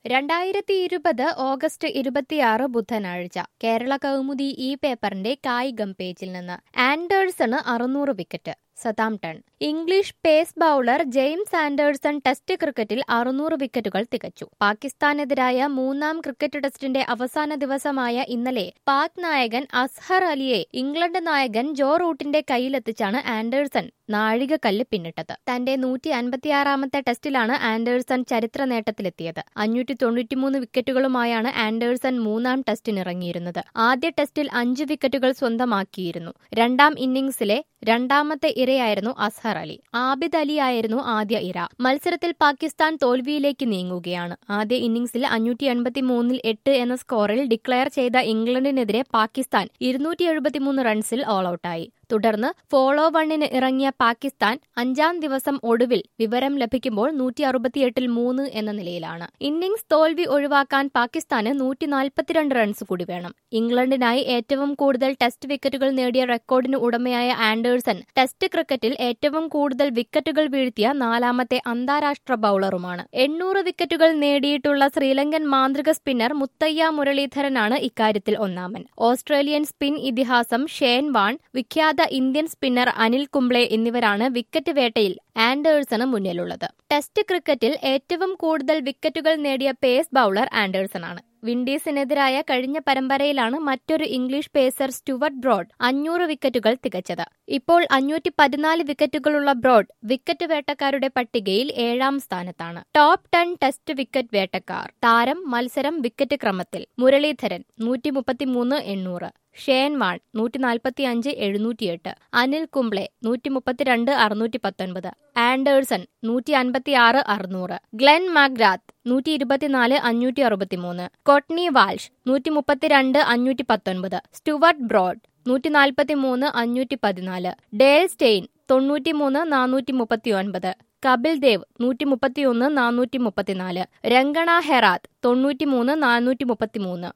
രണ്ടായിരത്തി ഇരുപത് ഓഗസ്റ്റ് ഇരുപത്തിയാറ് ബുധനാഴ്ച കേരള കൗമുദി ഈ പേപ്പറിന്റെ കായികം പേജിൽ നിന്ന് ആൻഡേഴ്സണ് അറുന്നൂറ് wicket Southampton English pace bowler James Anderson test ക്രിക്കറ്റിൽ അറുന്നൂറ് വിക്കറ്റുകൾ തികച്ചു പാകിസ്ഥാനെതിരായ മൂന്നാം ക്രിക്കറ്റ് ടെസ്റ്റിന്റെ അവസാന ദിവസമായ ഇന്നലെ പാക് നായകൻ അസ്ഹർ അലിയെ ഇംഗ്ലണ്ട് നായകൻ ജോ റൂട്ടിന്റെ കയ്യിലെത്തിച്ചാണ് ആൻഡേഴ്സൺ നാഴികക്കല്ല് പിന്നിട്ടത് തന്റെ നൂറ്റി അൻപത്തിയാറാമത്തെ ടെസ്റ്റിലാണ് ആൻഡേഴ്സൺ ചരിത്ര നേട്ടത്തിലെത്തിയത് അഞ്ഞൂറ്റി തൊണ്ണൂറ്റിമൂന്ന് വിക്കറ്റുകളുമായാണ് ആൻഡേഴ്സൺ മൂന്നാം ടെസ്റ്റിനിറങ്ങിയിരുന്നത് ആദ്യ ടെസ്റ്റിൽ അഞ്ച് വിക്കറ്റുകൾ സ്വന്തമാക്കിയിരുന്നു രണ്ടാം ഇന്നിംഗ്സിലെ രണ്ടാമത്തെ ഇരയായിരുന്നു അസ്ഹർ അലി ആബിദ് അലി ആയിരുന്നു ആദ്യ ഇര മത്സരത്തിൽ പാകിസ്ഥാൻ തോൽവിയിലേക്ക് നീങ്ങുകയാണ് ആദ്യ ഇന്നിംഗ്സിൽ അഞ്ഞൂറ്റി എൺപത്തി മൂന്നിൽ എട്ട് എന്ന സ്കോറിൽ ഡിക്ലയർ ചെയ്ത ഇംഗ്ലണ്ടിനെതിരെ പാകിസ്ഥാൻ ഇരുന്നൂറ്റി എഴുപത്തിമൂന്ന് റൺസിൽ ഓൾ ഔട്ടായി തുടർന്ന് ഫോളോ വണ്ണിന് ഇറങ്ങിയ പാകിസ്ഥാൻ അഞ്ചാം ദിവസം ഒടുവിൽ വിവരം ലഭിക്കുമ്പോൾ നൂറ്റി അറുപത്തിയെട്ടിൽ മൂന്ന് എന്ന നിലയിലാണ് ഇന്നിംഗ്സ് തോൽവി ഒഴിവാക്കാൻ പാകിസ്ഥാന് നൂറ്റി നാൽപ്പത്തിരണ്ട് റൺസ് കൂടി വേണം ഇംഗ്ലണ്ടിനായി ഏറ്റവും കൂടുതൽ ടെസ്റ്റ് വിക്കറ്റുകൾ നേടിയ റെക്കോർഡിന് ഉടമയായ ആൻഡേഴ്സൺ ടെസ്റ്റ് ക്രിക്കറ്റിൽ ഏറ്റവും കൂടുതൽ വിക്കറ്റുകൾ വീഴ്ത്തിയ നാലാമത്തെ അന്താരാഷ്ട്ര ബൌളറുമാണ് എണ്ണൂറ് വിക്കറ്റുകൾ നേടിയിട്ടുള്ള ശ്രീലങ്കൻ മാന്ത്രിക സ്പിന്നർ മുത്തയ്യ മുരളീധരനാണ് ഇക്കാര്യത്തിൽ ഒന്നാമൻ ഓസ്ട്രേലിയൻ സ്പിൻ ഇതിഹാസം ഷേൻ വാൺ വിഖ്യാത ഇന്ത്യൻ സ്പിന്നർ അനിൽ കുംബ്ലെ എന്നിവരാണ് വിക്കറ്റ് വേട്ടയിൽ ആൻഡേഴ്സണ് മുന്നിലുള്ളത് ടെസ്റ്റ് ക്രിക്കറ്റിൽ ഏറ്റവും കൂടുതൽ വിക്കറ്റുകൾ നേടിയ പേസ് ബൌളർ ആൻഡേഴ്സണാണ് വിൻഡീസിനെതിരായ കഴിഞ്ഞ പരമ്പരയിലാണ് മറ്റൊരു ഇംഗ്ലീഷ് പേസർ സ്റ്റുവർട്ട് ബ്രോഡ് അഞ്ഞൂറ് വിക്കറ്റുകൾ തികച്ചത് ഇപ്പോൾ അഞ്ഞൂറ്റി പതിനാല് വിക്കറ്റുകളുള്ള ബ്രോഡ് വിക്കറ്റ് വേട്ടക്കാരുടെ പട്ടികയിൽ ഏഴാം സ്ഥാനത്താണ് ടോപ്പ് ടെൻ ടെസ്റ്റ് വിക്കറ്റ് വേട്ടക്കാർ താരം മത്സരം വിക്കറ്റ് ക്രമത്തിൽ മുരളീധരൻ നൂറ്റി മുപ്പത്തിമൂന്ന് എണ്ണൂറ് ഷേൻ വാൺ നൂറ്റി നാൽപ്പത്തി അഞ്ച് എഴുന്നൂറ്റിയെട്ട് അനിൽ കുംബ്ലെ നൂറ്റി മുപ്പത്തിരണ്ട് അറുന്നൂറ്റി പത്തൊൻപത് ആൻഡേഴ്സൺ നൂറ്റി അൻപത്തിയാറ് അറുന്നൂറ് ഗ്ലെൻ മാഗ്രാത്ത് നൂറ്റി ഇരുപത്തിനാല് അഞ്ഞൂറ്റി അറുപത്തിമൂന്ന് കൊട്നി വാൾഷ് നൂറ്റി മുപ്പത്തിരണ്ട് അഞ്ഞൂറ്റി പത്തൊൻപത് സ്റ്റുവർട്ട് ബ്രോഡ് നൂറ്റി നാൽപ്പത്തി മൂന്ന് അഞ്ഞൂറ്റി പതിനാല് ഡേൽ സ്റ്റെയിൻ തൊണ്ണൂറ്റിമൂന്ന് നാനൂറ്റി മുപ്പത്തി ഒൻപത് കപിൽ ദേവ് നൂറ്റി മുപ്പത്തിയൊന്ന് നാനൂറ്റി മുപ്പത്തിനാല് രംഗണ ഹെറാത്ത് തൊണ്ണൂറ്റിമൂന്ന് നാനൂറ്റി മുപ്പത്തിമൂന്ന്